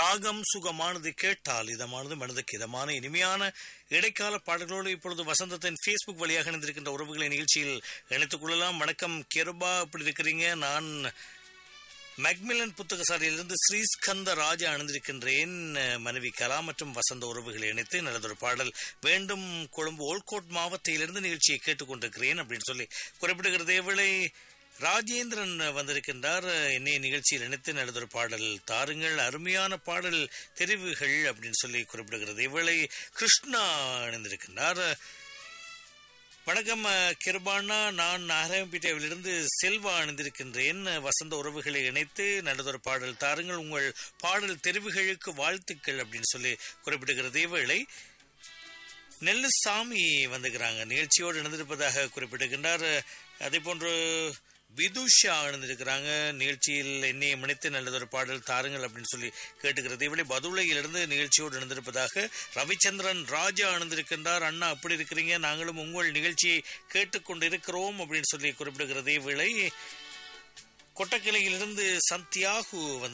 ராகம் சுகமானது கேட்டால் இதமானது மனதுக்கு இதமான இனிமையான இடைக்கால பாடல்களோடு இப்பொழுது வசந்தத்தின் ஃபேஸ்புக் வழியாக இணைந்திருக்கின்ற உறவுகளை நிகழ்ச்சியில் இணைத்துக் கொள்ளலாம் வணக்கம் கெருபா எப்படி இருக்கிறீங்க நான் மெக்மிலன் புத்தகசாலையிலிருந்து ஸ்ரீஸ்கந்த ராஜா அணிந்திருக்கின்றேன் மனைவி கலா மற்றும் வசந்த உறவுகளை இணைத்து நல்லதொரு பாடல் வேண்டும் கொழும்பு ஓல்கோட் மாவட்டத்திலிருந்து நிகழ்ச்சியை கேட்டுக்கொண்டிருக்கிறேன் அப்படின்னு சொல்லி குறிப்பிடுகிறது வேளை ராஜேந்திரன் வந்திருக்கின்றார் என்னைய நிகழ்ச்சியில் இணைத்து நல்லதொரு பாடல் தாருங்கள் அருமையான பாடல் தெரிவுகள் அப்படின்னு சொல்லி குறிப்பிடுகிறது இவளை கிருஷ்ணா இணைந்திருக்கின்றார் வணக்கம் கிருபானா நான் நாராயணபேட்டையிலிருந்து செல்வா அணிந்திருக்கின்றேன் வசந்த உறவுகளை இணைத்து நல்லதொரு பாடல் தாருங்கள் உங்கள் பாடல் தெரிவுகளுக்கு வாழ்த்துக்கள் அப்படின்னு சொல்லி குறிப்பிடுகிறது இவளை நெல்லுசாமி வந்துக்கிறாங்க நிகழ்ச்சியோடு இணைந்திருப்பதாக குறிப்பிடுகின்றார் அதே போன்று விதுஷா அணிந்திருக்கிறாங்க நிகழ்ச்சியில் என்னையை முனைத்து நல்லதொரு பாடல் தாருங்கள் அப்படின்னு சொல்லி கேட்டுக்கிறது இவளை பதுளையிலிருந்து நிகழ்ச்சியோடு இணைந்திருப்பதாக ரவிச்சந்திரன் ராஜா அணிந்திருக்கின்றார் அண்ணா அப்படி இருக்கிறீங்க நாங்களும் உங்கள் நிகழ்ச்சியை கேட்டுக்கொண்டு இருக்கிறோம் அப்படின்னு சொல்லி குறிப்பிடுகிறது இவளை கொட்டக்கிளையிலிருந்து சந்தியாகு வந்து